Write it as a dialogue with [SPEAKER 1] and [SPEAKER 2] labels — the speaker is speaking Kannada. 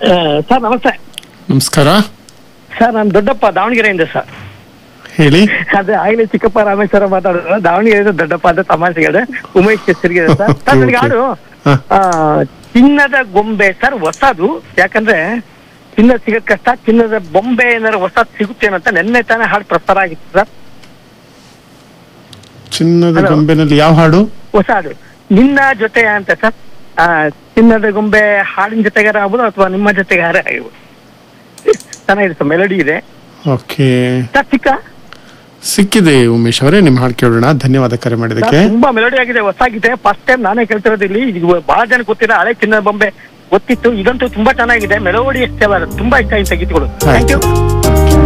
[SPEAKER 1] ಆ, ಸರ್ ನಮಸ್ತೆ
[SPEAKER 2] ನಮಸ್ಕಾರ
[SPEAKER 1] ಸರ್ ನಾನು ದೊಡ್ಡಪ್ಪ ದಾವಣಗೆರೆಯಿಂದ ಸರ್
[SPEAKER 2] ಹೇಳಿ
[SPEAKER 1] ಅದೇ ಆಗ್ಲೇ ಚಿಕ್ಕಪ್ಪ ರಾಮೇಶ್ವರ ಮಾತಾಡೋದು ದಾವಣಗೆರೆಯಿಂದ ದೊಡ್ಡಪ್ಪ ಅಂತ ತಮಾಷೆಗೆ ಉಮೇಶ್ ಹೆಸರಿಗೆ ಸರ್
[SPEAKER 2] Okay,
[SPEAKER 1] ಸರ್ ನನಗೆ
[SPEAKER 2] okay.
[SPEAKER 1] ಹಾಡು
[SPEAKER 2] ಹಾ.
[SPEAKER 1] ಆ, ಚಿನ್ನದ ಗೊಂಬೆ ಸರ್ ಹೊಸದು ಯಾಕಂದ್ರೆ ಚಿನ್ನ ಸಿಗೋದ್ ಕಷ್ಟ ಚಿನ್ನದ ಬೊಂಬೆ ಏನಾದ್ರು ಹೊಸದ್ ಸಿಗುತ್ತೇನಂತ ನೆನ್ನೆ ತಾನೇ ಹಾಡು ಪ್ರಸಾರ ಆಗಿತ್ತು ಸರ್
[SPEAKER 2] ಚಿನ್ನದ
[SPEAKER 1] Hello.
[SPEAKER 2] ಗೊಂಬೆನಲ್ಲಿ ಯಾವ ಹಾಡು
[SPEAKER 1] ಹೊಸ ಹಾಡು ನಿನ್ನ ಜೊತೆ ಅಂತ ಸರ್ ಆ, ಚಿನ್ನದ ಗೊಂಬೆ ಹಾಡಿನ ಜೊತೆಗಾರ ಆಗ್ಬೋದು ಅಥವಾ ನಿಮ್ಮ ಜೊತೆಗಾರ ಆಗ್ಬೋದು ಚೆನ್ನಾಗಿದೆ ಸರ್ ಮೆಲಡಿ ಇದೆ
[SPEAKER 2] ಓಕೆ
[SPEAKER 1] ಸರ್ ಚಿಕ್ಕ
[SPEAKER 2] ಸಿಕ್ಕಿದೆ ಉಮೇಶ್ ಅವರೇ ನಿಮ್ ಹಾಡು ಕೇಳೋಣ ಧನ್ಯವಾದ ಕರೆ ಮಾಡಿದಕ್ಕೆ
[SPEAKER 1] ಸರ್, ತುಂಬಾ ಮೆಲೋಡಿ ಆಗಿದೆ ಹೊಸಾಗಿದೆ ಫಸ್ಟ್ ಟೈಮ್ ನಾನೇ ಕೇಳ್ತಿರೋದು ಇಲ್ಲಿ ಇದು ಬಹಳ ಜನ ಗೊತ್ತಿಲ್ಲ ಹಳೆ ಚಿನ್ನ ಬೊಂಬೆ ಗೊತ್ತಿತ್ತು ಇದಂತೂ ತುಂಬಾ ಚೆನ್ನಾಗಿದೆ ಮೆಲೋಡಿ ತುಂಬಾ ಇಷ್ಟ ಆಯ್ತು ಗೀತೆಗಳು ಥ್ಯಾಂಕ್ ಯು